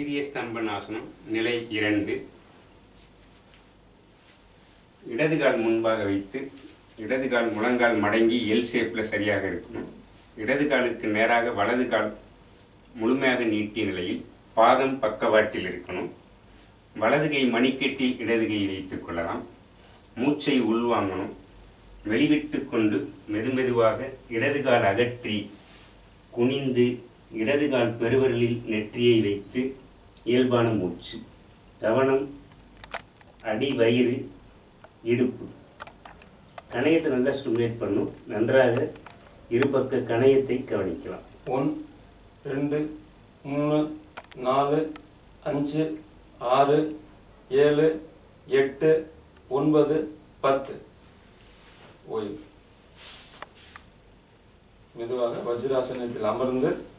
தைரிய ஸ்தம்பனாசனம் நிலை இரண்டு இடது கால் முன்பாக வைத்து இடது கால் முழங்கால் மடங்கி எல் ஷேப்பில் சரியாக இருக்கணும் இடது காலுக்கு நேராக வலது கால் முழுமையாக நீட்டிய நிலையில் பாதம் பக்கவாட்டில் இருக்கணும் வலது கை மணிக்கட்டில் இடது கை வைத்துக் கொள்ளலாம் மூச்சை உள்வாங்கணும் வெளிவிட்டு கொண்டு மெதுமெதுவாக இடது கால் அகற்றி குனிந்து இடது கால் பெருவிரலில் நெற்றியை வைத்து இயல்பான மூச்சு கவனம் அடி வயிறு இடுப்பு கணையத்தை நல்லா ஸ்டிமுலேட் பண்ணும் நன்றாக இருபக்க கணையத்தை கவனிக்கலாம் ஒன் ரெண்டு மூணு நாலு அஞ்சு ஆறு ஏழு எட்டு ஒன்பது பத்து ஓய்வு மெதுவாக வஜ்ராசனத்தில் அமர்ந்து